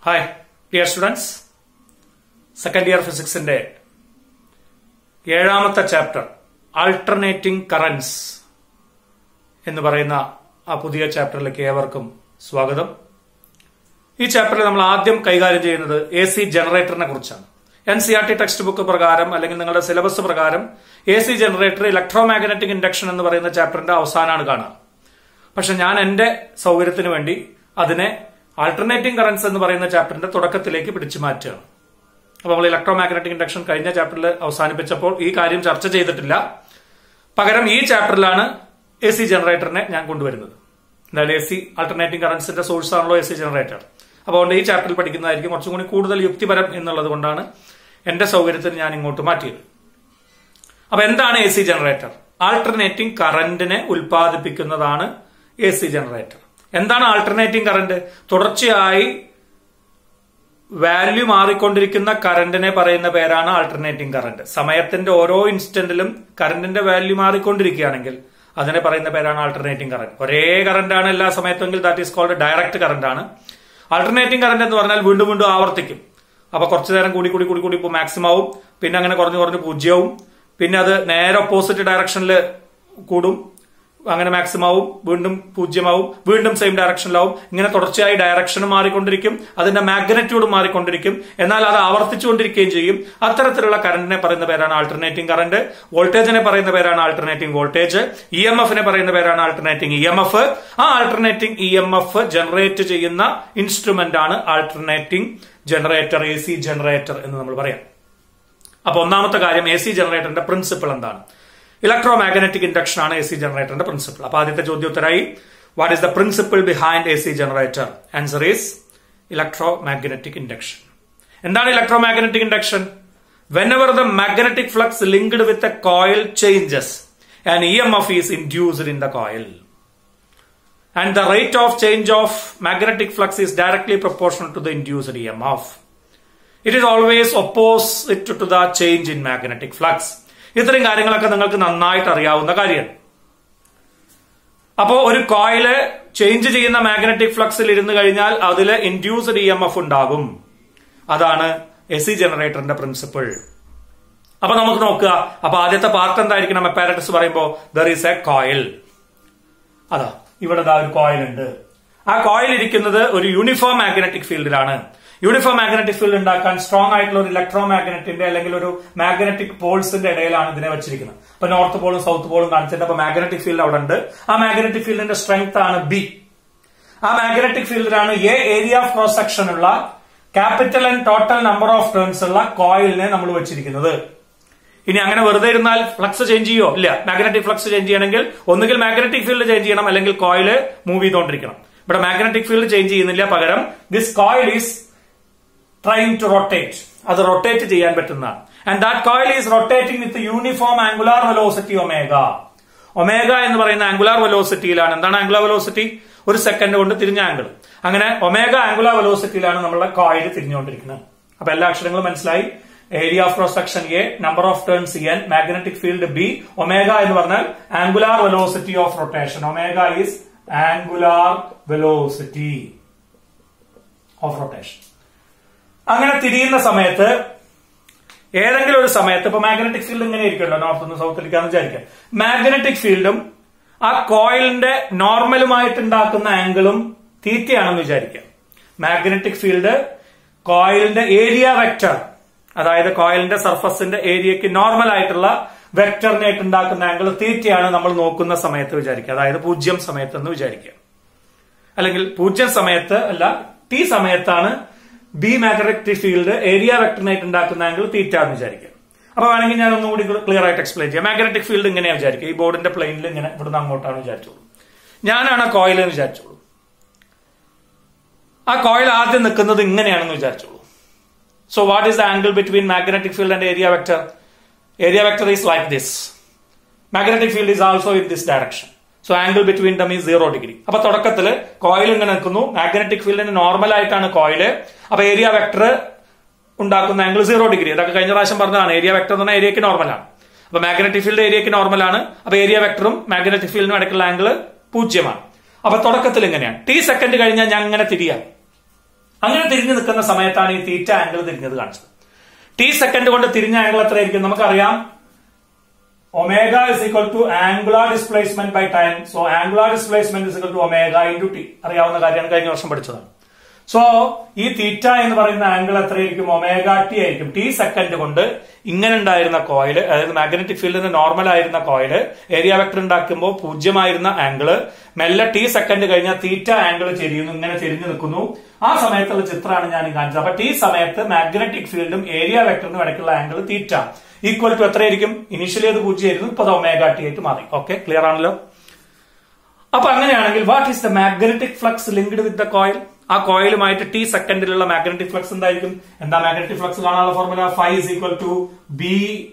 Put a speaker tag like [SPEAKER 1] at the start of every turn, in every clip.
[SPEAKER 1] Hi dear students second year ഫിസിക്സിന്റെ ഏഴാമത്തെ chapter alternating currents എന്ന് പറയുന്ന ആ പുതിയ ചാപ്റ്ററിലേക്ക് ഏവർക്കും സ്വാഗതം ഈ ചാപ്റ്ററിൽ നമ്മൾ ആദ്യം കൈകാര്യം ചെയ്യുന്നത് എ സി ജനറേറ്ററിനെ കുറിച്ചാണ് N C R T text book പ്രകാരം അല്ലെങ്കിൽ നിങ്ങളുടെ സിലബസ് പ്രകാരം A C generator electro magnetic induction എന്ന് പറയുന്ന ചാപ്റ്ററിന്റെ അവസാനമാണ് കാണുക പക്ഷെ ഞാൻ എന്റെ സൗകര്യത്തിന് വേണ്ടി അതിനെ ആൾട്ടർനേറ്റിംഗ് കറൻസ് എന്ന് പറയുന്ന ചാപ്റ്ററിന്റെ തുടക്കത്തിലേക്ക് പിടിച്ചു മാറ്റുകയാണ് അപ്പൊ നമ്മൾ ഇലക്ട്രോ മാഗ്നറ്റിക് ഇൻഡക്ഷൻ കഴിഞ്ഞ ചാപ്റ്ററിൽ അവസാനിപ്പിച്ചപ്പോൾ ഈ കാര്യം ചർച്ച ചെയ്തിട്ടില്ല പകരം ഈ ചാപ്റ്ററിലാണ് എ സി ജനറേറ്ററിനെ ഞാൻ കൊണ്ടുവരുന്നത് എന്തായാലും എ സി ആൾട്ടർനേറ്റിംഗ് കറൻസിന്റെ സോഴ്സ് ആണല്ലോ എ സി ജനറേറ്റർ അപ്പോൾ അതുകൊണ്ട് ഈ ചാപ്റ്ററിൽ പഠിക്കുന്നതായിരിക്കും കുറച്ചും കൂടി കൂടുതൽ യുക്തിപരം എന്നുള്ളത് കൊണ്ടാണ് എന്റെ സൗകര്യത്തിന് ഞാൻ ഇങ്ങോട്ട് മാറ്റിയത് അപ്പൊ എന്താണ് എ സി ജനറേറ്റർ ആൾട്ടർനേറ്റിംഗ് കറന്റിനെ ഉൽപ്പാദിപ്പിക്കുന്നതാണ് എ സി ജനറേറ്റർ എന്താണ് ആൾട്ടർനേറ്റിംഗ് കറന്റ് തുടർച്ചയായി വാല്യൂ മാറിക്കൊണ്ടിരിക്കുന്ന കറന്റിനെ പറയുന്ന പേരാണ് ആൾട്ടർനേറ്റിംഗ് കറന്റ് സമയത്തിന്റെ ഓരോ ഇൻസ്റ്റന്റിലും കറന്റിന്റെ വാല്യൂ മാറിക്കൊണ്ടിരിക്കുകയാണെങ്കിൽ അതിനെ പറയുന്ന പേരാണ് ആൾട്ടർനേറ്റിംഗ് കറന്റ് ഒരേ കറന്റാണ് എല്ലാ സമയത്തെങ്കിൽ that is called direct current ആണ് ആൾട്ടർനേറ്റിംഗ് കറന്റ് എന്ന് പറഞ്ഞാൽ വീണ്ടും വീണ്ടും ആവർത്തിക്കും അപ്പൊ കുറച്ചു നേരം കൂടി കൂടി കൂടി കൂടി ഇപ്പോൾ മാക്സിമം ആവും പിന്നെ അങ്ങനെ കുറഞ്ഞു കുറഞ്ഞ് പൂജ്യവും പിന്നെ അത് നേരെ ഓപ്പോസിറ്റ് ഡയറക്ഷനിൽ കൂടും അങ്ങനെ മാക്സിമം ആവും വീണ്ടും പൂജ്യമാവും വീണ്ടും സെയിം ഡയറക്ഷനിലാവും ഇങ്ങനെ തുടർച്ചയായി ഡയറക്ഷൻ മാറിക്കൊണ്ടിരിക്കും അതിന്റെ മാഗ്നറ്റ്യൂഡ് മാറിക്കൊണ്ടിരിക്കും എന്നാൽ അത് ആവർത്തിച്ചുകൊണ്ടിരിക്കുകയും ചെയ്യും അത്തരത്തിലുള്ള കറന്റിനെ പറയുന്ന പേരാണ് ആൾട്ടർനേറ്റിംഗ് കറന്റ് വോൾട്ടേജിനെ പറയുന്ന പേരാണ് ആൾട്ടർനേറ്റിംഗ് വോൾട്ടേജ് ഇ എം എഫിനെ പറയുന്ന പേരാണ് ആൾട്ടർനേറ്റിംഗ് ഇ എം എഫ് ആ alternating E M F generate ചെയ്യുന്ന ഇൻസ്ട്രുമെന്റ് ആണ് alternating generator A C generator എന്ന് നമ്മൾ പറയാം അപ്പൊ ഒന്നാമത്തെ കാര്യം എ സി ജനറേറ്ററിന്റെ പ്രിൻസിപ്പിൾ എന്താണ് ഇലക്ട്രോ മാഗ്നറ്റിക് ഇൻഡക്ഷൻ ആണ് എ സി ജനറേറ്ററിന്റെ പ്രിൻസിപ്പിൾ അപ്പൊ ആദ്യത്തെ ചോദ്യോത്തരായി what is the principle behind A C generator answer is electro magnetic induction എന്താണ് electro magnetic induction whenever the magnetic flux linked with a coil changes and E M F is induced in the coil and the rate of change of magnetic flux is directly proportional to the induced EMF. It is always opposite to the change in magnetic flux. ഇത്രയും കാര്യങ്ങളൊക്കെ നിങ്ങൾക്ക് നന്നായിട്ട് അറിയാവുന്ന കാര്യമാണ് അപ്പോ ഒരു കോയില് change ചെയ്യുന്ന magnetic ഫ്ലക്സിൽ ഇരുന്ന് കഴിഞ്ഞാൽ അതിൽ ഇൻഡ്യൂസ്ഡ് ഇ എം എഫ് ഉണ്ടാകും അതാണ് എ സി ജനറേറ്ററിന്റെ പ്രിൻസിപ്പിൾ അപ്പൊ നമുക്ക് നോക്കുക അപ്പൊ ആദ്യത്തെ പാർട്ട് എന്തായിരിക്കണം അപ്പാരറ്റസ് പറയുമ്പോൾ ദർ ഈസ് എ കോയിൽ അതാ ഇവിടെ ദാ ഒരു കോയിൽ ഉണ്ട് ആ കോയിൽ ഇരിക്കുന്നത് ഒരു യൂണിഫോം മാഗ്നറ്റിക് ഫീൽഡിലാണ് യൂണിഫോം മാഗ്നറ്റിക് ഫീൽഡ് ഉണ്ടാക്കാൻ സ്ട്രോങ് ആയിട്ടുള്ള ഒരു ഇലക്ട്രോ മാഗ്നറ്റിന്റെ അല്ലെങ്കിൽ ഒരു മാഗ്നറ്റിക് പോൾസിന്റെ ഇടയിലാണ് ഇതിനെ വെച്ചിരിക്കുന്നത് അപ്പൊ നോർത്ത് പോളും സൗത്ത് പോളും കാണിച്ചിട്ട് അപ്പൊ മാഗ്നറ്റിക് ഫീൽഡ് അവിടെ ഉണ്ട് ആ മാഗ്നറ്റിക് ഫീൽഡിന്റെ സ്ട്രെങ്ത് ആണ് ബി ആ മാഗ്നറ്റിക് ഫീൽഡിലാണ് A area of cross section ഉള്ള capital and total number of turns ഉള്ള കോയിലിനെ നമ്മൾ വെച്ചിരിക്കുന്നത് ഇനി അങ്ങനെ വെറുതെ ഇരുന്നാൽ ഫ്ലക്സ് ചേഞ്ച് ചെയ്യോ ഇല്ല മാഗ്നറ്റിക് ഫ്ലക്സ് ചേഞ്ച് ചെയ്യണമെങ്കിൽ ഒന്നുകിൽ മാഗ്നറ്റിക് ഫീൽഡ് ചേഞ്ച് ചെയ്യണം അല്ലെങ്കിൽ കോയിൽ മൂവ് ചെയ്തുകൊണ്ടിരിക്കണം ഇവിടെ മാഗ്നറ്റിക് ഫീൽഡ് ചേഞ്ച് ചെയ്യുന്നില്ല പകരം this coil is trying to rotate അത് റൊട്ടേറ്റ് ചെയ്യാൻ പറ്റുന്നതാണ് and that coil is rotating with uniform angular velocity omega omega എന്ന് പറയുന്ന ആംഗുലാർ വെലോസിറ്റിയിലാണ് എന്താണ് ആംഗുലാർ വെലോസിറ്റി ഒരു സെക്കൻഡ് കൊണ്ട് തിരിഞ്ഞ ആംഗിൾ അങ്ങനെ ഒമേഗ ആംഗുലാർ വെലോസിറ്റിയിലാണ് നമ്മളുടെ കോയിൽ തിരിഞ്ഞുകൊണ്ടിരിക്കുന്നത് അപ്പൊ എല്ലാ അക്ഷരങ്ങളും മനസ്സിലായി area of cross section A number of turns N magnetic field B omega എന്ന് പറഞ്ഞാൽ angular velocity of rotation omega is angular velocity of rotation അങ്ങനെ തിരിയുന്ന സമയത്ത് ഏതെങ്കിലും ഒരു സമയത്ത് ഇപ്പൊ മാഗ്നറ്റിക് ഫീൽഡ് ഇങ്ങനെ ഇരിക്കുമല്ലോ നോർത്ത് നിന്ന് സൗത്തിലേക്കാന്ന് വിചാരിക്കാം മാഗ്നറ്റിക് ഫീൽഡും ആ കോയിലിന്റെ നോർമലുമായിട്ട് ഉണ്ടാക്കുന്ന ആംഗിളും തീറ്റയാണെന്ന് വിചാരിക്കാം മാഗ്നറ്റിക് ഫീൽഡ് കോയിലിന്റെ ഏരിയ വെക്ടർ അതായത് കോയിലിന്റെ സർഫസിന്റെ ഏരിയക്ക് നോർമൽ ആയിട്ടുള്ള വെക്ടറിനായിട്ട് ഉണ്ടാക്കുന്ന ആംഗിൾ തീറ്റയാണ് നമ്മൾ നോക്കുന്ന സമയത്ത് വിചാരിക്കുക അതായത് പൂജ്യം സമയത്ത് എന്ന് വിചാരിക്കുക അല്ലെങ്കിൽ പൂജ്യം സമയത്ത് അല്ല ടി സമയത്താണ് ബി മാഗ്നറ്റിക് ഫീൽഡ് ഏരിയ വെക്ടറിനായിട്ട് ഉണ്ടാക്കുന്ന ആംഗിൾ തീറ്റ എന്ന് വിചാരിക്കുക അപ്പൊ വേണമെങ്കിൽ ഞാൻ ഒന്നുകൂടി ക്ലിയർ ആയിട്ട് എക്സ്പ്ലെയിൻ ചെയ്യാം മാഗ്നറ്റിക് ഫീൽഡ് ഇങ്ങനെയാ വിചാരിക്കുക ഈ ബോർഡിന്റെ പ്ലെയിനിൽ ഇങ്ങനെ ഇവിടുന്ന് അങ്ങോട്ടാണ് വിചാരിച്ചോളൂ ഞാനാണ് ആ കോയിൽ എന്ന് വിചാരിച്ചോളൂ ആ കോയിൽ ആദ്യം നിൽക്കുന്നത് ഇങ്ങനെയാണെന്ന് വിചാരിച്ചോളൂ So what is the angle between magnetic field and area vector? Area vector is like this. Magnetic field is also in this direction. So angle between them is zero degree. അപ്പൊ തുടക്കത്തിൽ coil ഇങ്ങനെ നിൽക്കുന്നു magnetic ഫീൽഡിന് normal ആയിട്ടാണ് coil അപ്പൊ area vector ഉണ്ടാക്കുന്ന angle zero degree അതൊക്കെ കഴിഞ്ഞ പ്രാവശ്യം പറഞ്ഞതാണ് ഏരിയ വെക്ടർ എന്ന് പറഞ്ഞാൽ ഏരിയക്ക് നോർമലാണ് അപ്പൊ മാഗ്നറ്റിക് ഫീൽഡ് ഏരിയക്ക് നോർമലാണ് അപ്പൊ ഏരിയ വെക്ടറും മാഗ്നറ്റിക് ഫീൽഡിനും ഇടയ്ക്കുള്ള ആംഗിൾ പൂജ്യമാണ് അപ്പൊ തുടക്കത്തിൽ ഇങ്ങനെയാണ് ടി സെക്കൻഡ് കഴിഞ്ഞാൽ ഞാൻ അങ്ങനെ തിരിയാം അങ്ങനെ തിരിഞ്ഞു നിൽക്കുന്ന സമയത്താണ് ഈ തീറ്റ ആംഗിൾ തിരിഞ്ഞത് കാണിച്ചത് ടി സെക്കൻഡ് കൊണ്ട് തിരിഞ്ഞ ആംഗിൾ എത്രയായിരിക്കും നമുക്കറിയാം omega is equal to angular displacement by time so angular displacement is equal to omega into T അറിയാവുന്ന കാര്യമാണ് കഴിഞ്ഞ വർഷം പഠിച്ചതാണ് സോ ഈ തീറ്റ എന്ന് പറയുന്ന ആംഗിൾ എത്രയായിരിക്കും ഒമേഗ ടി ആയിരിക്കും ടി സെക്കൻഡ് കൊണ്ട് ഇങ്ങനെ ഉണ്ടായിരുന്ന കോയില് അതായത് മാഗ്നറ്റിക് ഫീൽഡിന് നോർമൽ ആയിരുന്ന കോയില് ഏരിയ വെക്ടർ ഉണ്ടാക്കുമ്പോൾ പൂജ്യമായിരുന്ന ആംഗിള് മെല്ലെ ടി സെക്കൻഡ് കഴിഞ്ഞാൽ തീറ്റ ആംഗിൾ ചെരിയുന്നു ഇങ്ങനെ ചെരിഞ്ഞു നിൽക്കുന്നു ആ സമയത്തുള്ള ചിത്രമാണ് ഞാൻ ഈ കാണിച്ചത് അപ്പൊ ടി സമയത്ത് മാഗ്നറ്റിക് ഫീൽഡും ഏരിയ വെക്ടറിനും ഇടയ്ക്കുള്ള ആംഗിൾ തീറ്റ ഈക്വൽ ടു എത്രയായിരിക്കും ഇനിഷ്യലി അത് പൂജ്യമായിരുന്നു ഇപ്പൊ അത് ഒമേഗ ടി ആയിട്ട് മാറി ഓക്കെ ക്ലിയർ ആണല്ലോ അപ്പൊ അങ്ങനെയാണെങ്കിൽ what is the magnetic flux linked with the coil ആ കോയിലുമായിട്ട് ടി സെക്കൻഡിലുള്ള മാഗ്നറ്റിക് ഫ്ലക്സ് എന്തായിരിക്കും എന്താ മാഗ്നറ്റിക് ഫ്ലക്സ് കാണാനുള്ള formula phi is equal to B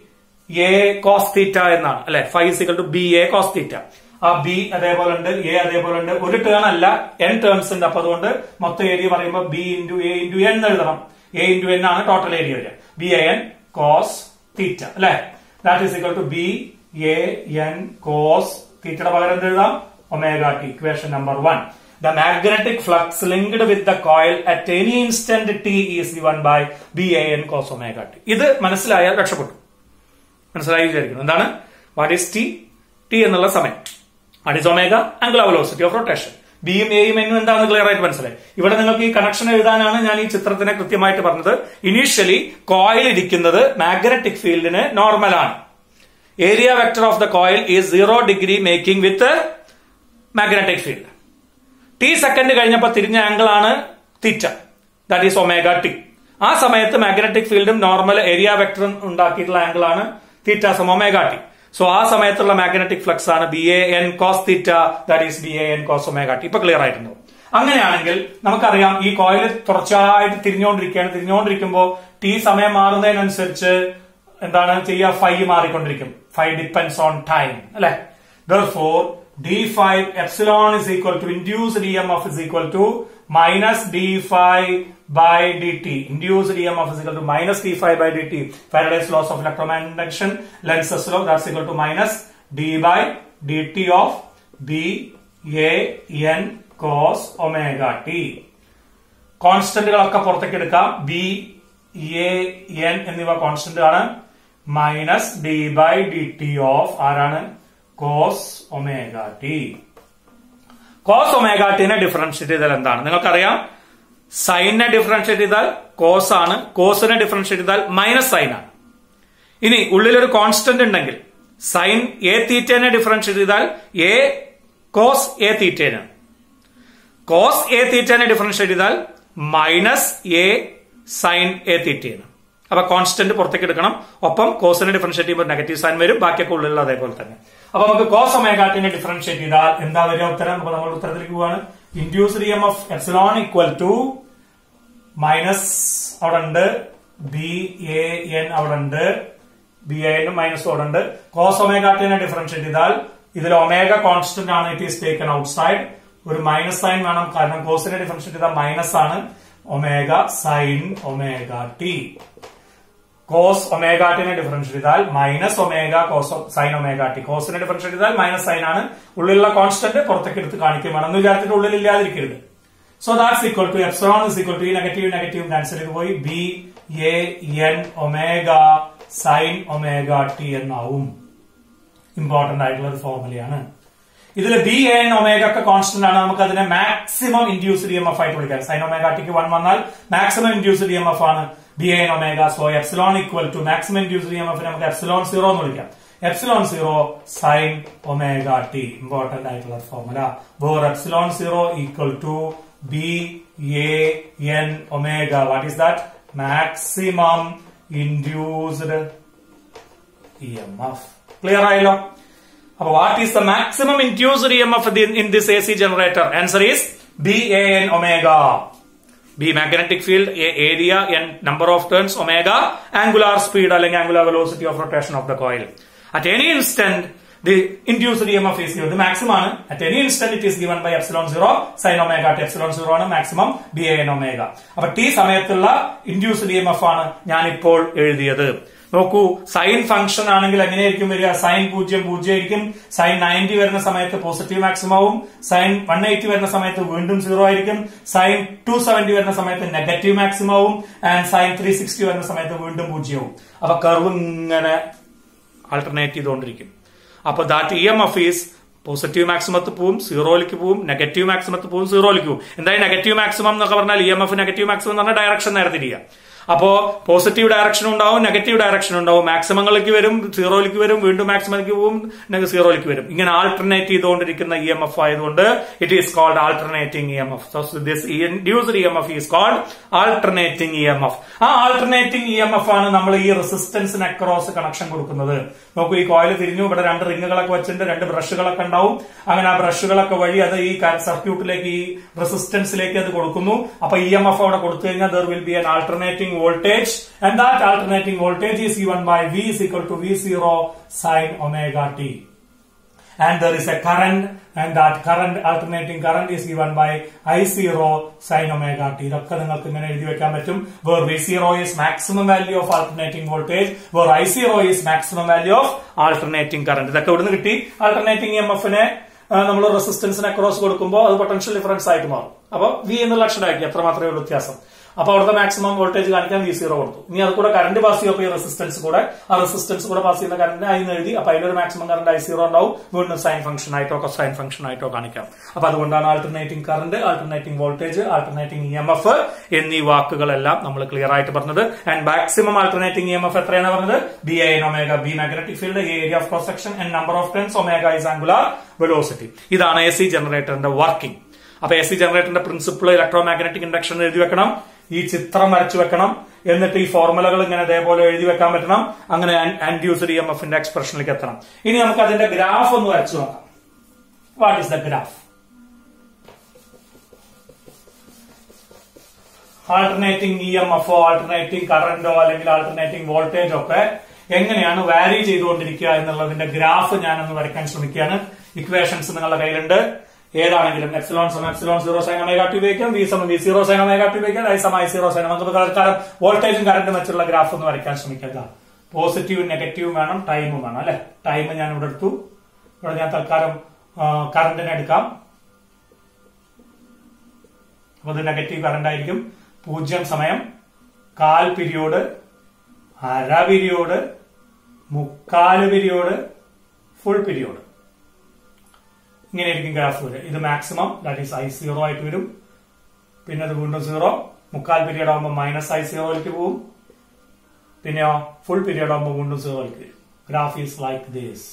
[SPEAKER 1] A cos theta എന്നാണ് അല്ലെ phi is equal to B A cos theta ആ B അതേപോലെ ഉണ്ട് എ അതേപോലെ ഉണ്ട് ഒരു ടേൺ അല്ല എൻ ടേൺസ് ഉണ്ട് അപ്പൊ അതുകൊണ്ട് മൊത്തം ഏരിയ പറയുമ്പോൾ B into A into N എഴുതണം എ ഇൻറ്റു എൻ ആണ് ടോട്ടൽ ഏരിയ വരിക B A N cos theta അല്ലെ that is equal to B A N cos തീറ്റയുടെ പകരം എന്ത് എഴുതാം omega T equation number one The magnetic flux linked with the coil at any instant t is given by BAN cos omega t. ഇത് മനസ്സിലായാൽ രക്ഷപ്പെട്ടു മനസ്സിലായി വിചാരിക്കുന്നു എന്താണ് what is T T എന്നുള്ള സമയം what is omega angular velocity of rotation ബിയും എയും എന്നും എന്താണെന്ന് ക്ലിയർ ആയിട്ട് മനസ്സിലായി ഇവിടെ നിങ്ങൾക്ക് ഈ കണക്ഷൻ എഴുതാനാണ് ഞാൻ ഈ ചിത്രത്തിനെ കൃത്യമായിട്ട് പറഞ്ഞത് ഇനീഷ്യലി കോയിൽ ഇരിക്കുന്നത് മാഗ്നറ്റിക് ഫീൽഡിന് നോർമൽ ആണ് area vector of the coil is zero degree making with magnetic field T second കഴിഞ്ഞപ്പോൾ തിരിഞ്ഞ ആംഗിൾ ആണ് theta that is omega T ആ സമയത്ത് മാഗ്നറ്റിക് ഫീൽഡും നോർമൽ ഏരിയ വെക്ടറും ഉണ്ടാക്കിയിട്ടുള്ള ആംഗിൾ ആണ് theta sum omega T so ആ സമയത്തുള്ള മാഗ്നറ്റിക് ഫ്ലക്സ് ആണ് B A N cos theta that is B A N cos omega T ഇപ്പൊ ക്ലിയർ ആയിട്ടുണ്ടോ അങ്ങനെയാണെങ്കിൽ നമുക്കറിയാം ഈ കോയിൽ തുടർച്ചയായിട്ട് തിരിഞ്ഞുകൊണ്ടിരിക്കുകയാണ് തിരിഞ്ഞുകൊണ്ടിരിക്കുമ്പോൾ ടി സമയം മാറുന്നതിനനുസരിച്ച് എന്താണ് ചെയ്യുക ഫൈ മാറിക്കൊണ്ടിരിക്കും ഫൈ ഡിപ്പെൻസ് ഓൺ ടൈം അല്ലെ ദോർ d phi epsilon is equal to induced EMF is equal to minus d phi by dt. Induced EMF is equal to minus d phi by dt. Faraday's laws of electromagnetic induction, Lenz's law, that's equal to minus d by dt of b a n cos omega t. കോൺസ്റ്റന്റുകളൊക്കെ പുറത്തേക്ക് എടുക്കാം B A N എന്നിവ constant ആണ് minus D by D T of ആരാണ് cos omega T cos omega ടിനെ differentiate ചെയ്താൽ എന്താണ് നിങ്ങൾക്കറിയാം സൈനെ ഡിഫറൻഷിയേറ്റ് ചെയ്താൽ കോസ് ആണ് കോസിനെ ഡിഫറൻഷിയേറ്റ് ചെയ്താൽ മൈനസ് സൈൻ ആണ് ഇനി ഉള്ളിലൊരു കോൺസ്റ്റന്റ് ഉണ്ടെങ്കിൽ സൈൻ എ തീറ്റേനെ ഡിഫറൻഷിയേറ്റ് ചെയ്താൽ എ കോസ് എ തീറ്റേനാണ് കോസ് എ തീറ്റേനെ ഡിഫറൻഷിയേറ്റ് ചെയ്താൽ മൈനസ് എ സൈൻ എ തീറ്റയാണ് അപ്പൊ കോൺസ്റ്റന്റ് പുറത്തേക്ക് എടുക്കണം ഒപ്പം കോസിനെ ഡിഫറൻഷിയേറ്റ് ചെയ്യുമ്പോൾ നെഗറ്റീവ് സൈൻ വരും ബാക്കിയൊക്കെ ഉള്ളിലുള്ള അതേപോലെ തന്നെ അപ്പൊ നമുക്ക് കോസ് ഒമേഗാറ്റിനെ ഡിഫറൻഷിയേറ്റ് ചെയ്താൽ എന്താ വരിക ഉത്തരം അപ്പൊ നമ്മൾ ഉത്തരത്തിലേക്ക് പോവാണ് induced M F epsilon equal to minus അവിടെ ഉണ്ട് ബി എ എൻ അവിടെ ഉണ്ട് ബി എ എനും മൈനസ് അവിടെ ഉണ്ട് കോസ് ഒമേഗാറ്റിനെ ഡിഫറൻഷിയേറ്റ് ചെയ്താൽ ഇതിൽ ഒമേഗ കോൺസ്റ്റന്റ് ആണ് it is taken outside ഒരു മൈനസ് സൈൻ വേണം കാരണം കോസിനെ ഡിഫറൻഷിയേറ്റ് ചെയ്താൽ മൈനസ് ആണ് omega sine omega T cos ഒമേഗാറ്റിനെ ഡിഫറൻഷ്യൽ ചെയ്താൽ minus omega cos sine omega T കോസിനെ ഡിഫറൻഷ്യൽ ചെയ്താൽ മൈനസ് സൈൻ ആണ് ഉള്ളിലുള്ള കോൺസ്റ്റന്റ് പുറത്തേക്ക് എടുത്ത് കാണിക്കും വേണം എന്ന് വിചാരിച്ചിട്ട് ഉള്ളിൽ ഇല്ലാതിരിക്കരുത് so that's equal to epsilon is equal to ഈ നെഗറ്റീവ് നെഗറ്റീവ് ക്യാൻസൽ ചെയ്ത് പോയി B A N omega sine omega T എന്നാവും ഇമ്പോർട്ടന്റ് ആയിട്ടുള്ള ഒരു ഫോർമുലയാണ് ഇതിൽ ബി എ എൻ ഒമേഗ ഒക്കെ കോൺസ്റ്റന്റ് ആണ് നമുക്ക് അതിനെ maximum induced E M F ആയിട്ട് വിളിക്കാം സൈൻ ഒമേഗ ടിക്ക് വൺ വന്നാൽ maximum induced E M F ആണ് B N omega so epsilon equal to maximum induced E M F നമുക്ക് എപ്സിലോൺ സീറോ എന്ന് വിളിക്കാം epsilon zero sine omega T important ആയിട്ടുള്ള formula where epsilon zero equal to B A N omega what is that maximum induced E M F clear ആയല്ലോ അപ്പൊ what is the maximum induced E M F in this A C generator answer is B A N omega B magnetic field area N number of turns omega angular speed അല്ലെങ്കിൽ angular velocity of rotation of the coil at any instant the induced E M F is ഇത് maximum ആണ് at any instant it is given by epsilon zero sine omega at epsilon zero ആണ് maximum B A N omega അപ്പൊ T സമയത്തുള്ള induced E M F ആണ് ഞാൻ ഇപ്പോൾ എഴുതിയത് നോക്കൂ സൈൻ ഫംഗ്ഷൻ ആണെങ്കിൽ എങ്ങനെയായിരിക്കും വരിക സൈൻ പൂജ്യം പൂജ്യം ആയിരിക്കും സൈൻ നയൻറ്റി വരുന്ന സമയത്ത് പോസിറ്റീവ് മാക്സിമം ആവും സൈൻ വൺ എയ്റ്റി വരുന്ന സമയത്ത് വീണ്ടും സീറോ ആയിരിക്കും സൈൻ ടു സെവന്റി വരുന്ന സമയത്ത് നെഗറ്റീവ് മാക്സിമം ആവും ആൻഡ് സൈൻ ത്രീ സിക്സ്റ്റി വരുന്ന സമയത്ത് വീണ്ടും പൂജ്യവും അപ്പൊ കർവ് ഇങ്ങനെ ആൾട്ടർനേറ്റ് ചെയ്തുകൊണ്ടിരിക്കും അപ്പൊ that E M F is positive മാക്സിമത്ത് പോവും സീറോയിലേക്ക് പോവും നെഗറ്റീവ് മാക്സിമത്ത് പോവും സീറോയിലേക്ക് പോവും എന്തായാലും നെഗറ്റീവ് മാക്സിമം എന്നൊക്കെ പറഞ്ഞാൽ E M F negative maximum എന്ന് പറഞ്ഞാൽ ഡയറക്ഷൻ നേരെ തിരിയുക അപ്പോ പോസിറ്റീവ് ഡയറക്ഷൻ ഉണ്ടാവും നെഗറ്റീവ് ഡയറക്ഷൻ ഉണ്ടാവും മാക്സിമങ്ങളിലേക്ക് വരും സീറോയിലേക്ക് വരും വീണ്ടും മാക്സിമത്തിലേക്ക് പോവും സീറോയിലേക്ക് വരും ഇങ്ങനെ ആൾട്ടർനേറ്റ് ചെയ്തുകൊണ്ടിരിക്കുന്ന ഇ എം എഫ് ആയതുകൊണ്ട് it is called alternating E M F this induced E M F is called alternating E M F ആ ആൾട്ടർനേറ്റിംഗ് ഇ എം എഫ് ആണ് നമ്മൾ ഈ റെസിസ്റ്റൻസിന് അക്രോസ് കണക്ഷൻ കൊടുക്കുന്നത് നോക്കൂ ഈ കോയിൽ തിരിഞ്ഞു ഇവിടെ രണ്ട് റിങ്ങുകളൊക്കെ വെച്ചിട്ടുണ്ട് രണ്ട് ബ്രഷുകളൊക്കെ ഉണ്ടാവും അങ്ങനെ ആ ബ്രഷുകളൊക്കെ വഴി അത് ഈ സർക്യൂട്ടിലേക്ക് ഈ റെസിസ്റ്റൻസിലേക്ക് അത് കൊടുക്കുന്നു അപ്പൊ ഇ എം എഫ് അവിടെ കൊടുത്തു കഴിഞ്ഞാൽ there will be an alternating voltage and that alternating voltage is given by V is equal to V0 sin omega t. And there is a current and that current alternating current is given by I0 sin omega t. ഇതൊക്കെ നിങ്ങൾക്ക് ഇങ്ങനെ എഴുതി വെക്കാൻ പറ്റും where V0 is maximum value of alternating voltage where I0 is maximum value of alternating current. ഇതൊക്കെ ഇവിടുന്ന് കിട്ടി alternating EMF നെ നമ്മൾ റെസിസ്റ്റൻസിന് അക്രോസ് കൊടുക്കുമ്പോൾ അത് പൊട്ടൻഷ്യൽ ഡിഫറൻസ് ആയിട്ട് മാറും അപ്പൊ വി എന്നുള്ള അക്ഷരമാക്കി അത്ര മാത്രമേ ഉള്ളൂ വ്യത്യാസം അപ്പൊ അവിടുത്തെ മാക്സിമം വോൾട്ടേജ് കാണിക്കാൻ വി സീറോ കൊടുത്തു ഇനി അത് കൂടെ കറണ്ട് പാസ് ചെയ്യും ഈ റെസിസ്റ്റൻസ് കൂടെ ആ റെസിസ്റ്റൻസ് കൂടെ പാസ് ചെയ്യുന്ന കറണ്ട് ആയി എഴുതി അപ്പൊ അതിലൊരു മാക്സിമം കറണ്ട് ഐ സീറോ ഉണ്ടാവും വീണ്ടും സൈൻ ഫംഗ്ഷൻ ആയിട്ടോ സൈൻ ഫംഗ്ഷൻ ആയിട്ടോ കാണിക്കാം അപ്പൊ അതുകൊണ്ടാണ് alternating current alternating voltage alternating E M F എന്നീ വാക്കുകളെല്ലാം നമ്മൾ ക്ലിയർ ആയിട്ട് പറഞ്ഞത് and maximum alternating E M F എത്രയാണ് പറഞ്ഞത് B I N omega B magnetic field area of cross section and number of turns omega is angular velocity ഇതാണ് A C ജനറേറ്ററിന്റെ working അപ്പൊ എ സി ജനറേറ്ററിന്റെ principle electro magnetic induction എഴുതി വെക്കണം ഈ ചിത്രം വരച്ചു വെക്കണം എന്നിട്ട് ഈ ഫോർമുലകൾ ഇങ്ങനെ ഇതേപോലെ എഴുതി വെക്കാൻ പറ്റണം അങ്ങനെ ആൻഡ്യൂസർ ഇ എം എഫിന്റെ എക്സ്പ്രഷനിലേക്ക് എത്തണം ഇനി നമുക്ക് അതിന്റെ ഗ്രാഫ് ഒന്ന് വരച്ചു നോക്കാം what is the graph alternating E M എഫോ ആൾട്ടർനേറ്റിംഗ് കറന്റോ അല്ലെങ്കിൽ ആൾട്ടർനേറ്റിംഗ് വോൾട്ടേജോ ഒക്കെ എങ്ങനെയാണ് വാരി ചെയ്തുകൊണ്ടിരിക്കുക എന്നുള്ളതിന്റെ ഗ്രാഫ് ഞാനൊന്ന് വരയ്ക്കാൻ ശ്രമിക്കുകയാണ് ഇക്വേഷൻസ് നിങ്ങളുടെ കയ്യിലുണ്ട് ഏതാണെങ്കിലും എപ്സിലോൺ സമം epsilon zero sine omega T ഉപയോഗിക്കാം വി സമം V zero sine omega T ഉപയോഗിക്കാം ഐ സമം ഐ സീറോ സൈൻ നമുക്ക് തൽക്കാലം വോൾട്ടേജും കറന്റും വെച്ചുള്ള ഗ്രാഫ് ഒന്ന് വരയ്ക്കാൻ ശ്രമിക്കുക പോസിറ്റീവും നെഗറ്റീവും വേണം ടൈമും വേണം അല്ലെ ടൈം ഞാൻ ഇവിടെ എടുത്തു ഇവിടെ ഞാൻ തൽക്കാലം കറന്റിനെ എടുക്കാം അപ്പൊ ഇത് നെഗറ്റീവ് കറന്റ് ആയിരിക്കും പൂജ്യം സമയം കാൽ പിരിയോഡ് അര പിരിയോഡ് മുക്കാല് പിരിയോഡ് ഫുൾ പിരിയോഡ് ഇങ്ങനെയായിരിക്കും ഗ്രാഫ് വരിക ഇത് maximum that is I zero ആയിട്ട് വരും പിന്നെ അത് വീണ്ടും സീറോ മുക്കാൽ പീരീഡ് ആകുമ്പോൾ മൈനസ് ഐ സീറോയിലേക്ക് പോകും പിന്നെയോ ഫുൾ പീരീഡ് ആകുമ്പോൾ വീണ്ടും സീറോയിലേക്ക് വരും ഗ്രാഫ് ഈസ് ലൈക്ക് ദിസ്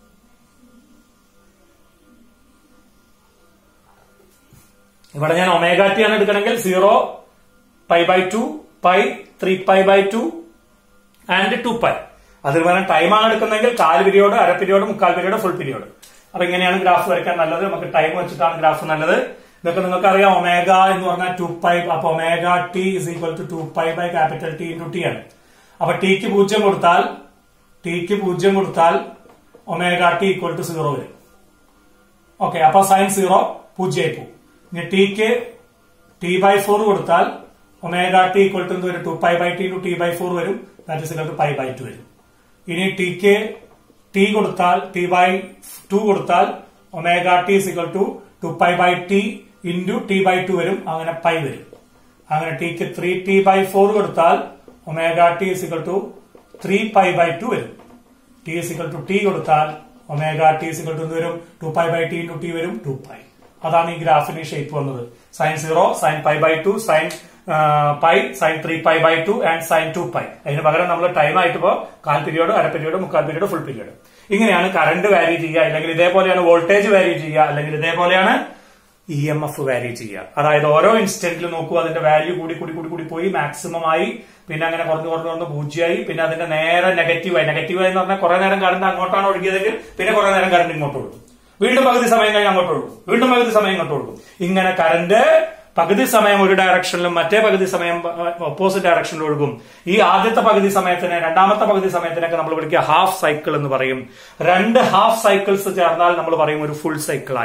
[SPEAKER 1] ഇവിടെ ഞാൻ ഒമേഗ ടി ആണ് എടുക്കണമെങ്കിൽ zero pi by two pi three pi by two and two pi അതിൽ വേണം ടൈമാണ് എടുക്കുന്നതെങ്കിൽ കാൽ പീരിയോഡ് അര പീരിയോഡ് മുക്കാൽ പീരിയോഡ് ഫുൾ പീരിയോഡ് അപ്പൊ ഇങ്ങനെയാണ് ഗ്രാഫ് വരയ്ക്കാൻ നല്ലത് നമുക്ക് ടൈം വെച്ചിട്ടാണ് ഗ്രാഫ് നല്ലത് ഇതൊക്കെ നിങ്ങൾക്ക് അറിയാം ഒമേഗ എന്ന് പറഞ്ഞാൽ ടു പൈ അപ്പൊ omega T is equal to two pi by capital T into T ആണ് അപ്പൊ ടിക്ക് പൂജ്യം കൊടുത്താൽ ടിക്ക് പൂജ്യം കൊടുത്താൽ omega T equal to zero വരും ഓക്കെ അപ്പൊ സൈൻ സീറോ പൂജ്യമായി പോകും ഇനി ടിക്ക് ടി ബൈ ഫോർ കൊടുത്താൽ ഒമേഗ ടി ഈക്വൽ ടു വരും two pi by T two T by four വരും that is two pi by two വരും ഇനി ടിക്ക് ടി കൊടുത്താൽ ടി ബൈ ടു കൊടുത്താൽ omega T is equal to two pi by T into T by two വരും അങ്ങനെ pi വരും അങ്ങനെ ടിക്ക് ത്രീ ടി ബൈ ഫോർ കൊടുത്താൽ omega T is equal to three pi by two വരും ടി ഇസിക്കൽ ടു ടി കൊടുത്താൽ omega T is equal to വരും two pi by T into T വരും ടു പൈ അതാണ് ഈ ഗ്രാഫിന് ഷേപ്പ് വന്നത് sine zero sine pi by two sine pi sine three pi by two and sine two pi അതിന് പകരം നമ്മൾ ടൈം ആയിട്ട് ഇപ്പോ കാൽ പീരിയോഡ് അര പീരിയോഡ് മുക്കാൽ പീരിയോഡ് ഫുൾ പീരിയോഡ് ഇങ്ങനെയാണ് കറണ്ട് വാരി ചെയ്യുക അല്ലെങ്കിൽ ഇതേപോലെയാണ് വോൾട്ടേജ് വാരി ചെയ്യുക അല്ലെങ്കിൽ ഇതേപോലെയാണ് ഇ എം എഫ് വാരി ചെയ്യുക അതായത് ഓരോ ഇൻസ്റ്റന്റിൽ നോക്കൂ അതിന്റെ വാല്യൂ കൂടി കൂടി കൂടി കൂടി പോയി മാക്സിമം ആയി പിന്നെ അങ്ങനെ കുറഞ്ഞു കുറഞ്ഞു കുറഞ്ഞു പൂജ്യമായി പിന്നെ അതിന്റെ നേരെ നെഗറ്റീവായി നെഗറ്റീവായി എന്ന് പറഞ്ഞാൽ കുറെ നേരം കറണ്ട് അങ്ങോട്ടാണ് ഒഴുകിയതെങ്കിൽ പിന്നെ കുറെ നേരം കറണ്ട് ഇങ്ങോട്ട് ഒഴുകും വീണ്ടും പകുതി സമയം കഴിഞ്ഞ് അങ്ങോട്ട് ഒഴുകും വീണ്ടും പകുതി സമയം ഇങ്ങോട്ട് ഒഴുകും ഇങ്ങനെ കറണ്ട് പകുതി സമയം ഒരു ഡയറക്ഷനിലും മറ്റേ പകുതി സമയം ഓപ്പോസിറ്റ് ഡയറക്ഷനിൽ ഒഴുകും ഈ ആദ്യത്തെ പകുതി സമയത്തിന് രണ്ടാമത്തെ പകുതി സമയത്തിനൊക്കെ നമ്മൾ വിളിക്കുക ഹാഫ് സൈക്കിൾ എന്ന് പറയും രണ്ട് ഹാഫ് സൈക്കിൾസ് ചേർന്നാൽ നമ്മൾ പറയും ഒരു ഫുൾ സൈക്കിളായി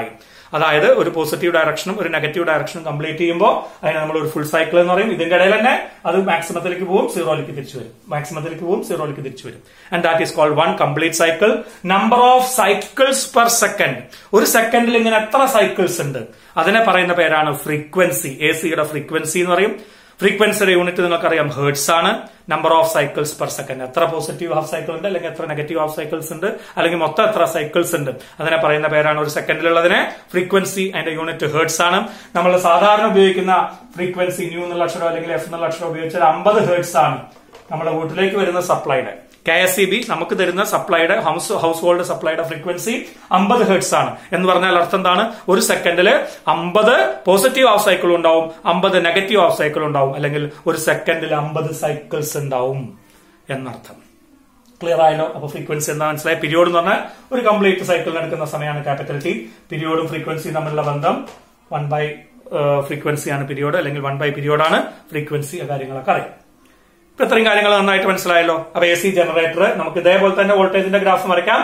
[SPEAKER 1] അതായത് ഒരു പോസിറ്റീവ് ഡയറക്ഷനും ഒരു നെഗറ്റീവ് ഡയറക്ഷനും കംപ്ലീറ്റ് ചെയ്യുമ്പോൾ അതിനെ നമ്മൾ ഒരു ഫുൾ സൈക്കിൾ എന്ന് പറയും ഇതിന്റെ ഇടയിൽ തന്നെ അത് മാക്സിമത്തിലേക്ക് പോകും സീറോയിലേക്ക് തിരിച്ചു വരും മാക്സിമത്തിലേക്ക് പോകും സീറോയിലേക്ക് തിരിച്ചു വരും and that is called one complete cycle number of cycles per second ഒരു സെക്കൻഡിൽ ഇങ്ങനെ എത്ര സൈക്കിൾസ് ഉണ്ട് അതിനെ പറയുന്ന പേരാണ് ഫ്രീക്വൻസി എ സിയുടെ ഫ്രീക്വൻസി എന്ന് പറയും ഫ്രീക്വൻസിയുടെ യൂണിറ്റ് നിങ്ങൾക്കറിയാം ഹേർട്സ് ആണ് number of cycles per second എത്ര പോസിറ്റീവ് ഹാഫ് സൈക്കിൾ ഉണ്ട് അല്ലെങ്കിൽ എത്ര നെഗറ്റീവ് ഹാഫ് സൈക്കിൾസ് ഉണ്ട് അല്ലെങ്കിൽ മൊത്തം എത്ര സൈക്കിൾസ് ഉണ്ട് അതിനെ പറയുന്ന പേരാണ് ഒരു സെക്കൻഡിലുള്ളതിനെ ഫ്രീക്വൻസി അതിന്റെ യൂണിറ്റ് ഹേർട്സ് ആണ് നമ്മൾ സാധാരണ ഉപയോഗിക്കുന്ന ഫ്രീക്വൻസി ന്യൂ എന്നുള്ള അക്ഷരം അല്ലെങ്കിൽ എഫ് എന്നുള്ള അക്ഷരം ഉപയോഗിച്ചാൽ അമ്പത് ഹേർട്സ് ആണ് നമ്മുടെ വീട്ടിലേക്ക് വരുന്ന സപ്ലൈയുടെ കെ എസ് ഇ ബി നമുക്ക് തരുന്ന സപ്ലൈയുടെ ഹൗസ് ഹൗസ് ഹോൾഡ് സപ്ലൈയുടെ ഫ്രീക്വൻസി അമ്പത് ഹെർട്സ് ആണ് എന്ന് പറഞ്ഞാൽ അർത്ഥം എന്താണ് ഒരു സെക്കൻഡിൽ അമ്പത് പോസിറ്റീവ് ഹാഫ് സൈക്കിൾ ഉണ്ടാവും അമ്പത് നെഗറ്റീവ് ഹാഫ് സൈക്കിൾ ഉണ്ടാവും അല്ലെങ്കിൽ ഒരു സെക്കൻഡിൽ അമ്പത് സൈക്കിൾസ് ഉണ്ടാവും എന്നർത്ഥം ക്ലിയർ ആയല്ലോ അപ്പൊ ഫ്രീക്വൻസി എന്താ മനസ്സിലായി പീരിയോഡ് എന്ന് പറഞ്ഞാൽ ഒരു കംപ്ലീറ്റ് സൈക്കിൾ നടക്കുന്ന സമയമാണ് ക്യാപിറ്റൽ ടി പീരിയോഡും ഫ്രീക്വൻസിയും തമ്മിലുള്ള ബന്ധം വൺ ബൈ ഫ്രീക്വൻസിയാണ് പീരിയോഡ് അല്ലെങ്കിൽ വൺ ബൈ പീരിയോഡാണ് ഫ്രീക്വൻസി കാര്യങ്ങളൊക്കെ അറിയാം ഇപ്പൊ ഇത്രയും കാര്യങ്ങൾ നന്നായിട്ട് മനസ്സിലായല്ലോ അപ്പൊ എ സി ജനറേറ്റർ നമുക്ക് ഇതേപോലെ തന്നെ വോൾട്ടേജിന്റെ ഗ്രാഫ് വരയ്ക്കാം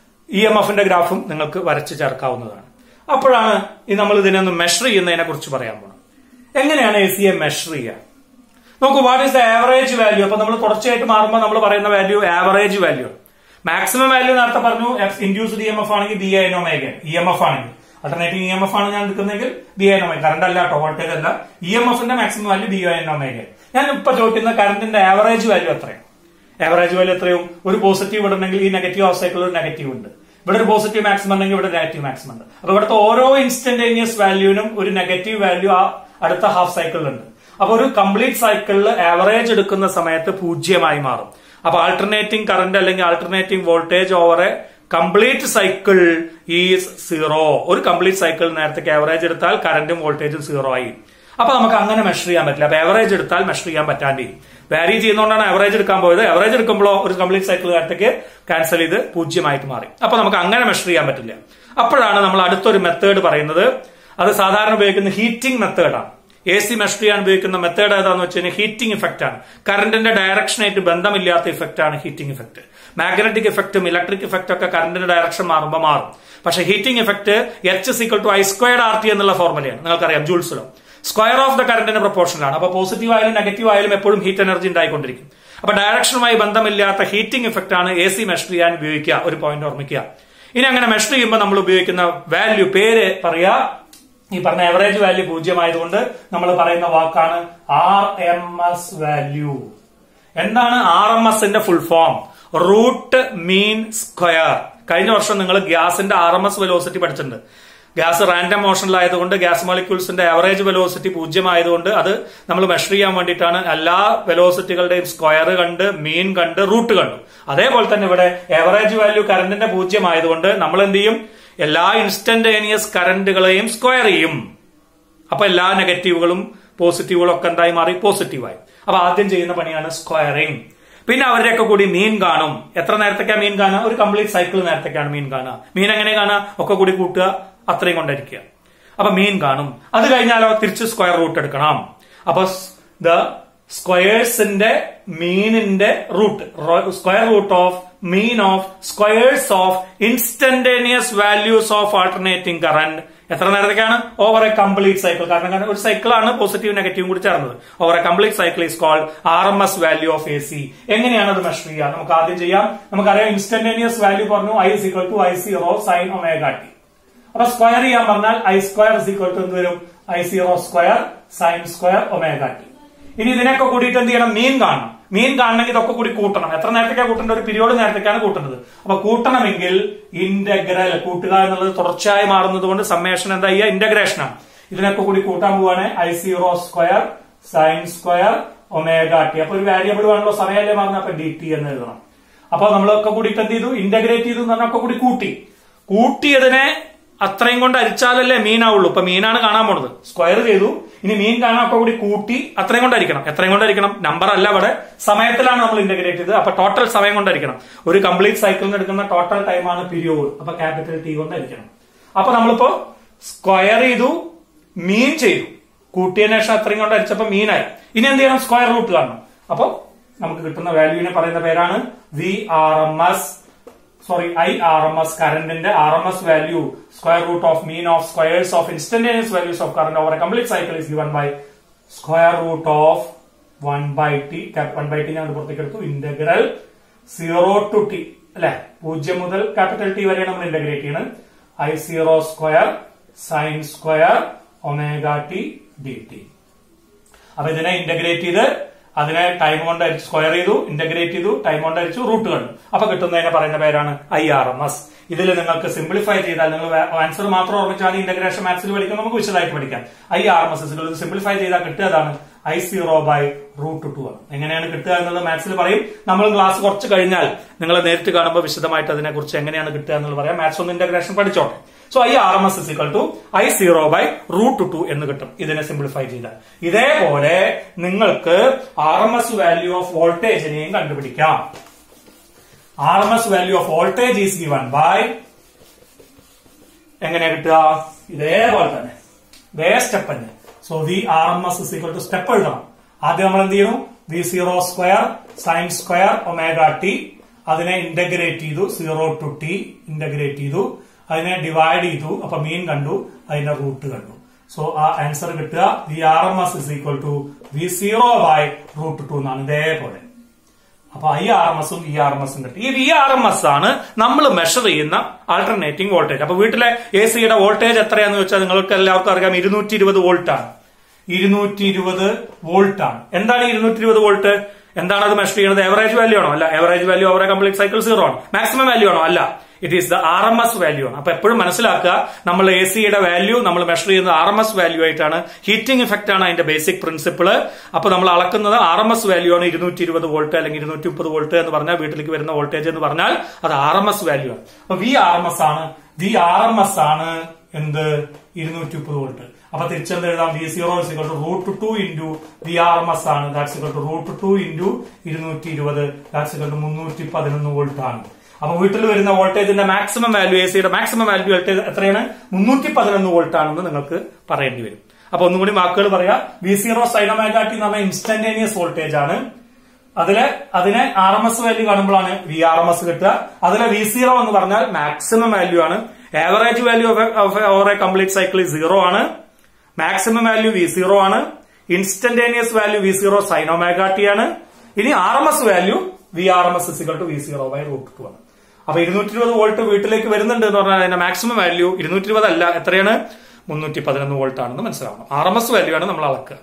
[SPEAKER 1] ഇ എം എഫിന്റെ ഗ്രാഫും നിങ്ങൾക്ക് വരച്ച് ചേർക്കാവുന്നതാണ് അപ്പോഴാണ് ഈ നമ്മൾ ഇതിനെ ഒന്ന് മെഷർ ചെയ്യുന്നതിനെ കുറിച്ച് പറയാൻ പോകണം എങ്ങനെയാണ് എ സിയെ മെഷർ ചെയ്യുക നോക്കൂ what is the average value അപ്പൊ നമ്മൾ തുടർച്ചയായിട്ട് മാറുമ്പോൾ നമ്മൾ പറയുന്ന value average value maximum value നേരത്തെ പറഞ്ഞു ഇൻഡ്യൂസ്ഡ് ഇ എം എഫ് ആണെങ്കിൽ B I omega E M F ആണെങ്കിൽ അൾട്ടർനേറ്റീവ് ഇ എം എഫ് ആണ് ഞാൻ എടുക്കുന്നതെങ്കിൽ ബി ഐ ഒമേഗ കറണ്ട് അല്ല കേട്ടോ വോൾട്ടേജ് അല്ല ഇ എം എഫിന്റെ maximum value B I omega ഞാൻ ഇപ്പൊ ചോദിക്കുന്ന കറണ്ടിന്റെ ആവറേജ് വാല്യൂ എത്രയാണ് ആവറേജ് വാല്യൂ എത്രയും ഒരു പോസിറ്റീവ് ഇടണമെങ്കിൽ ഈ നെഗറ്റീവ് ഹാഫ് സൈക്കിൾ ഒരു നെഗറ്റീവ് ഉണ്ട് ഇവിടെ ഒരു പോസിറ്റീവ് മാക്സിമം ഉണ്ടെങ്കിൽ ഇവിടെ നെഗറ്റീവ് മാക്സിമം ഉണ്ട് അപ്പൊ ഇവിടുത്തെ ഓരോ ഇൻസ്റ്റന്റേനിയസ് വാല്യൂവിനും ഒരു നെഗറ്റീവ് വാല്യൂ ആ അടുത്ത ഹാഫ് സൈക്കിളിലുണ്ട് അപ്പൊ ഒരു കംപ്ലീറ്റ് സൈക്കിളിൽ ആവറേജ് എടുക്കുന്ന സമയത്ത് പൂജ്യമായി മാറും അപ്പൊ ആൾട്ടർനേറ്റിംഗ് കറന്റ് അല്ലെങ്കിൽ alternating voltage over a complete cycle is zero ഒരു കംപ്ലീറ്റ് സൈക്കിൾ നേരത്തെ ആവറേജ് എടുത്താൽ കറന്റും വോൾട്ടേജും സീറോ ആയി അപ്പൊ നമുക്ക് അങ്ങനെ മെഷർ ചെയ്യാൻ പറ്റില്ല അപ്പൊ ആവറേജ് എടുത്താൽ മെഷർ ചെയ്യാൻ പറ്റാണ്ടി വാരി ചെയ്യുന്നതുകൊണ്ടാണ് ആവറേജ് എടുക്കാൻ പോയത് ആവറേജ് എടുക്കുമ്പോഴോ ഒരു കംപ്ലീറ്റ് സൈക്കിൾ നേരത്തേക്ക് ക്യാൻസൽ ചെയ്ത് പൂജ്യമായിട്ട് മാറി അപ്പൊ നമുക്ക് അങ്ങനെ മെഷർ ചെയ്യാൻ പറ്റില്ല അപ്പോഴാണ് നമ്മൾ അടുത്തൊരു മെത്തേഡ് പറയുന്നത് അത് സാധാരണ ഉപയോഗിക്കുന്ന ഹീറ്റിംഗ് മെത്തേഡാണ് എ സി മെഷർ ചെയ്യാൻ ഉപയോഗിക്കുന്ന മെത്തേഡ് ഏതാന്ന് വെച്ച് കഴിഞ്ഞാൽ ഹീറ്റിംഗ് ഇഫക്റ്റ് ആണ് കറണ്ടിന്റെ ഡയറക്ഷനായിട്ട് ബന്ധമില്ലാത്ത ഇഫക്റ്റ് ആണ് ഹീറ്റിംഗ് ഇഫക്റ്റ് മാഗ്നറ്റിക് ഇഫക്റ്റും ഇലക്ട്രിക് ഇഫക്റ്റ് ഒക്കെ കറണ്ടിന്റെ ഡയറക്ഷൻ മാറുമ്പോൾ മാറും പക്ഷേ heating effect H is equal to I squared R T എന്നുള്ള ഫോർമുലയാണ് നിങ്ങൾക്കറിയാം ജൂൾസിലോ സ്ക്വയർ ഓഫ് ദ കറന്റിന്റെ പ്രൊപ്പോർഷനാണ് അപ്പൊ പോസിറ്റീവ് ആയാലും നെഗറ്റീവ് ആയാലും എപ്പോഴും ഹീറ്റ് എനർജി ഉണ്ടായിക്കൊണ്ടിരിക്കും അപ്പൊ ഡയറക്ഷനുമായി ബന്ധമില്ലാത്ത ഹീറ്റിംഗ് ഇഫക്റ്റ് ആണ് എ സി മെഷർ ചെയ്യാൻ ഉപയോഗിക്കുക ഒരു പോയിന്റ് ഓർമ്മിക്കുക ഇനി അങ്ങനെ മെഷർ ചെയ്യുമ്പോൾ നമ്മൾ ഉപയോഗിക്കുന്ന വാല്യൂ പേര് പറയാ ഈ പറഞ്ഞ ആവറേജ് വാല്യൂ പൂജ്യമായതുകൊണ്ട് നമ്മൾ പറയുന്ന വാക്കാണ് ആർ എം എസ് വാല്യൂ എന്താണ് ആർ എം എസിന്റെ full form root mean square കഴിഞ്ഞ വർഷം നിങ്ങൾ ഗ്യാസിന്റെ ആർ എം എസ് വെലോസിറ്റി പഠിച്ചിട്ടുണ്ട് ഗ്യാസ് റാൻഡം മോഷനിലായതുകൊണ്ട് ഗ്യാസ് മോളിക്യൂൾസിന്റെ ആവറേജ് വെലോസിറ്റി പൂജ്യമായതുകൊണ്ട് അത് നമ്മൾ മെഷർ ചെയ്യാൻ വേണ്ടിയിട്ടാണ് എല്ലാ വെലോസിറ്റികളുടെയും സ്ക്വയർ കണ്ട് മീൻ കണ്ട് റൂട്ട് കണ്ടു അതേപോലെ തന്നെ ഇവിടെ ആവറേജ് വാല്യൂ കറന്റിന്റെ പൂജ്യമായതുകൊണ്ട് നമ്മൾ എന്ത് ചെയ്യും എല്ലാ ഇൻസ്റ്റന്റേനിയസ് കറന്റുകളെയും സ്ക്വയർ ചെയ്യും അപ്പൊ എല്ലാ നെഗറ്റീവുകളും പോസിറ്റീവുകളും ഒക്കെ എന്തായി മാറി പോസിറ്റീവായി അപ്പൊ ആദ്യം ചെയ്യുന്ന പണിയാണ് സ്ക്വയറിംഗ് പിന്നെ അവരുടെയൊക്കെ കൂടി മീൻ കാണും എത്ര നേരത്തേക്കാണ് മീൻ കാണുക ഒരു കംപ്ലീറ്റ് സൈക്കിൾ നേരത്തേക്കാണ് മീൻ കാണുക മീൻ എങ്ങനെ കാണുക ഒക്കെ കൂടി കൂട്ടുക അത്രയും കൊണ്ടിരിക്കുക അപ്പൊ മീൻ കാണും അത് കഴിഞ്ഞാലോ തിരിച്ച് സ്ക്വയർ റൂട്ട് എടുക്കണം അപ്പൊ ദ സ്ക്വയേഴ്സിന്റെ മീനിന്റെ root square root of mean of squares of instantaneous values of alternating current എത്ര നേരത്തേക്കാണ് ഓവർ എ കംപ്ലീറ്റ് സൈക്കിൾ കാരണം കാരണം ഒരു സൈക്കിളാണ് പോസിറ്റീവ് നെഗറ്റീവും കൂടി ചേർന്നത് over a complete cycle is called R M S value of A C എങ്ങനെയാണ് അത് മെഷർ ചെയ്യുക നമുക്ക് ആദ്യം ചെയ്യാം നമുക്കറിയാം ഇൻസ്റ്റന്റേനിയസ് വാല്യൂ പറഞ്ഞു I is equal to I zero sine omega T അപ്പൊ സ്ക്വയർ ചെയ്യാൻ പറഞ്ഞാൽ I square is equal to എന്ത് വരും I zero square sine square omega T ഇനി ഇതിനൊക്കെ കൂടിയിട്ട് എന്ത് ചെയ്യണം മീൻ കാണണം മീൻ കാണണമെങ്കിൽ ഇതൊക്കെ കൂടി കൂട്ടണം എത്ര നേരത്തേക്കാണ് കൂട്ടേണ്ട ഒരു പീരിയോഡ് നേരത്തേക്കാണ് കൂട്ടുന്നത് അപ്പൊ കൂട്ടണമെങ്കിൽ ഇന്റഗ്രൽ കൂട്ടുക എന്നുള്ളത് തുടർച്ചയായി മാറുന്നത് കൊണ്ട് സമ്മേഷൻ എന്താ ചെയ്യുക ഇന്റഗ്രേഷൻ ആണ് ഇതിനൊക്കെ കൂടി കൂട്ടാൻ പോവാണ് I zero square sine square omega T അപ്പൊ ഒരു വേരിയബിൾ വേണല്ലോ സമയമല്ലേ മാറുന്നത് അപ്പൊ ഡി ടി എന്ന് എഴുതണം അപ്പൊ നമ്മളൊക്കെ കൂടിയിട്ട് എന്ത് ചെയ്തു ഇന്റഗ്രേറ്റ് ചെയ്തു എന്ന് പറഞ്ഞാൽ ഒക്കെ കൂടി കൂട്ടി കൂട്ടിയതിനെ അത്രയും കൊണ്ട് അരിച്ചാലല്ലേ മീനാവുള്ളൂ ഇപ്പൊ മീനാണ് കാണാൻ പോണത് സ്ക്വയർ ചെയ്തു ഇനി മീൻ കാണാൻ ഒക്കെ കൂടി കൂട്ടി അത്രയും കൊണ്ടായിരിക്കണം എത്രയും കൊണ്ടായിരിക്കണം നമ്പർ അല്ല അവിടെ സമയത്തിലാണ് നമ്മൾ ഇന്റഗ്രേറ്റ് ചെയ്തത് അപ്പൊ ടോട്ടൽ സമയം കൊണ്ടായിരിക്കണം ഒരു കംപ്ലീറ്റ് സൈക്കിളിന് എടുക്കുന്ന ടോട്ടൽ ടൈമാണ് പീരിയോഡ് അപ്പൊ ക്യാപിറ്റൽ ടി കൊണ്ടായിരിക്കണം അപ്പൊ നമ്മളിപ്പോ സ്ക്വയർ ചെയ്തു മീൻ ചെയ്തു കൂട്ടിയതിനു ശേഷം അത്രയും കൊണ്ട് അരിച്ചപ്പോ മീനായി ഇനി എന്ത് ചെയ്യണം സ്ക്വയർ റൂട്ട് കാണണം അപ്പൊ നമുക്ക് കിട്ടുന്ന വാല്യൂവിനെ പറയുന്ന പേരാണ് V R M S sorry I R M S കറന്റിന്റെ R M S value square root of mean of squares of instantaneous values of current over a complete cycle is given by square root of one by T one by T ഞാൻ പുറത്തേക്ക് എടുത്തു integral zero to T അല്ലെ പൂജ്യം മുതൽ capital T വരെ നമ്മൾ integrate ചെയ്യണം I zero square sine square omega T D T അപ്പൊ ഇതിനെ ഇന്റഗ്രേറ്റ് ചെയ്ത് അതിനെ ടൈം കൊണ്ട് അരിച്ചു സ്ക്വയർ ചെയ്തു ഇന്റഗ്രേറ്റ് ചെയ്തു ടൈം കൊണ്ട് അരിച്ചു റൂട്ട് കണ്ടു അപ്പൊ കിട്ടുന്നതിനെ പറയുന്ന പേരാണ് ഐ ആർ എം എസ് ഇതിൽ നിങ്ങൾക്ക് സിംപ്ലിഫൈ ചെയ്താൽ നിങ്ങൾ ആൻസർ മാത്രം ഓർമ്മിച്ചാൽ ഇന്റഗ്രേഷൻ മാത്സിൽ പഠിക്കും നമുക്ക് വിശദമായിട്ട് പഠിക്കാം I R M S simplify ചെയ്താൽ കിട്ടുന്നതാണ് I zero by root two ആണ് എങ്ങനെയാണ് കിട്ടുക എന്നുള്ളത് മാത്സിൽ പറയും നമ്മൾ ക്ലാസ് കുറച്ച് കഴിഞ്ഞാൽ നിങ്ങൾ നേരിട്ട് കാണുമ്പോൾ വിശദമായിട്ട് അതിനെ കുറിച്ച് എങ്ങനെയാണ് കിട്ടുക എന്നുള്ളത് പറയാം മാത്സ് ഒന്ന് ഇന്റഗ്രേഷൻ പഠിച്ചോട്ടെ so I R M S is equal to I zero by root two എന്ന് കിട്ടും ഇതിനെ സിംപ്ലിഫൈ ചെയ്താൽ ഇതേപോലെ നിങ്ങൾക്ക് R M S value of വോൾട്ടേജിനെയും കണ്ടുപിടിക്കാം R M S value of voltage is given by എങ്ങനെ കിട്ടുക ഇതേപോലെ തന്നെ വേ സ്റ്റെപ്പ് തന്നെ so V R M S is equal to step എഴുതണം ആദ്യം നമ്മൾ എന്ത് ചെയ്യുന്നു V zero square sine square omega T അതിനെ ഇന്റഗ്രേറ്റ് ചെയ്തു സീറോ ടു ടി ഇന്റഗ്രേറ്റ് ചെയ്തു അതിനെ ഡിവൈഡ് ചെയ്തു അപ്പൊ മീൻ കണ്ടു അതിന്റെ റൂട്ട് കണ്ടു സോ ആ ആൻസർ കിട്ടുക V R M S is equal to V zero by root two എന്നാണ് ഇതേപോലെ അപ്പൊ ഐ ആർ എം എസും ഇ ആർ എം എസും കിട്ടി ഈ വി ആർ എം എസ് ആണ് നമ്മൾ മെഷർ ചെയ്യുന്ന ആൾട്ടർനേറ്റിംഗ് വോൾട്ടേജ് അപ്പൊ വീട്ടിലെ എ സിയുടെ വോൾട്ടേജ് എത്രയാന്ന് വെച്ചാൽ നിങ്ങൾക്ക് എല്ലാവർക്കും അറിയാം ഇരുന്നൂറ്റി ഇരുപത് വോൾട്ട് ആണ് ഇരുന്നൂറ്റി ഇരുപത് വോൾട്ട് ആണ് എന്താണ് ഇരുന്നൂറ്റി ഇരുപത് വോൾട്ട് എന്താണ് അത് മെഷർ ചെയ്യുന്നത് എവറേജ് വാല്യൂ ആണോ അല്ല average value over complete cycle zero ആണ് മാക്സിമം വാല്യൂ ആണോ അല്ല it is the R M S value ആണ് അപ്പൊ എപ്പോഴും മനസ്സിലാക്കുക നമ്മൾ എ സിയുടെ വാല്യൂ നമ്മൾ മെഷർ ചെയ്യുന്നത് ആർ എം എസ് വാല്യൂ ആയിട്ടാണ് ഹീറ്റിംഗ് ഇഫക്റ്റ് ആണ് അതിന്റെ ബേസിക് പ്രിൻസിപ്പിള് അപ്പൊ നമ്മൾ അളക്കുന്നത് ആർ എം എസ് വാല്യൂ ആണ് ഇരുന്നൂറ്റി ഇരുപത് വോൾട്ട് അല്ലെങ്കിൽ ഇരുന്നൂറ്റി മുപ്പത് വോൾട്ട് എന്ന് പറഞ്ഞാൽ വീട്ടിലേക്ക് വരുന്ന വോൾട്ടേജ് എന്ന് പറഞ്ഞാൽ അത് ആർ എം എസ് വാല്യൂ ആണ് അപ്പൊ വി ആർ എം എസ് ആണ് വി ആർ എം എസ് ആണ് എന്ത് ഇരുന്നൂറ്റി മുപ്പത് വോൾട്ട് അപ്പൊ തിരിച്ചെന്ത് എഴുതാം V zero equal to root two into V R M S ആണ് that's equal to root two into ഇരുന്നൂറ്റി ഇരുപത് ദാറ്റ്സ് ഇക്വൽ ടു മുന്നൂറ്റി പതിനൊന്ന് വോൾട്ട് ആണ് അപ്പൊ വീട്ടിൽ വരുന്ന വോൾട്ടേജിന്റെ മാക്സിമം വാല്യൂ എ സിയുടെ മാക്സിമം വാല്യൂ വോൾട്ടേജ് എത്രയാണ് മുന്നൂറ്റി പതിനൊന്ന് വോൾട്ട് ആണെന്ന് നിങ്ങൾക്ക് പറയേണ്ടി വരും അപ്പൊ ഒന്നും കൂടി വാക്കുകൾ പറയാം വി സീറോ സൈനോമാഗാട്ടി എന്ന് പറഞ്ഞാൽ ഇൻസ്റ്റന്റേനിയസ് വോൾട്ടേജ് ആണ് അതില് അതിനെ ആർ എം എസ് വാല്യൂ കാണുമ്പോഴാണ് വി ആർ എം എസ് കിട്ടുക അതിലെ വി സീറോ എന്ന് പറഞ്ഞാൽ മാക്സിമം വാല്യൂ ആണ് average value of over a complete cycle zero ആണ് മാക്സിമം വാല്യൂ വി സീറോ ആണ് ഇൻസ്റ്റന്റേനിയസ് വാല്യൂ വി സീറോ സൈനോമാഗാട്ടി ആണ് ഇനി R M S value V R M S is equal to V zero by root two ആണ് അപ്പൊ ഇരുന്നൂറ്റി ഇരുപത് volt വീട്ടിലേക്ക് വരുന്നുണ്ട് എന്ന് പറഞ്ഞാൽ അതിന്റെ മാക്സിമം വാല്യൂ ഇരുന്നൂറ്റി ഇരുപത് അല്ല എത്രയാണ് മുന്നൂറ്റി പതിനൊന്ന് വോൾട്ട് ആണെന്ന് മനസ്സിലാവണം ആർ എം എസ് വാല്യൂ ആണ് നമ്മൾ അളക്കുക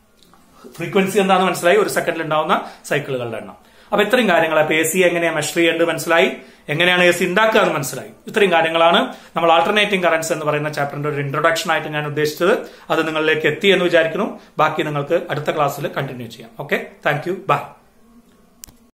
[SPEAKER 1] ഫ്രീക്വൻസി എന്താണെന്ന് മനസ്സിലായി ഒരു സെക്കൻഡിൽ ഉണ്ടാവുന്ന സൈക്കിളുകളുടെ എണ്ണം അപ്പൊ ഇത്രയും കാര്യങ്ങൾ അപ്പൊ എ സി എങ്ങനെയാണ് മെഷർ ചെയ്യേണ്ടത് മനസ്സിലായി എങ്ങനെയാണ് എ സി ഉണ്ടാക്കുക എന്ന് മനസ്സിലായി ഇത്രയും കാര്യങ്ങളാണ് നമ്മൾ ആൾട്ടർനേറ്റിംഗ് കറൻസ് എന്ന് പറയുന്ന ചാപ്റ്ററിന്റെ ഒരു ഇൻട്രൊഡക്ഷൻ ആയിട്ട് ഞാൻ ഉദ്ദേശിച്ചത് അത് നിങ്ങളിലേക്ക് എത്തി എന്ന് വിചാരിക്കുന്നു ബാക്കി നിങ്ങൾക്ക് അടുത്ത ക്ലാസ്സിൽ കണ്ടിന്യൂ ചെയ്യാം ഓക്കെ താങ്ക് യു ബൈ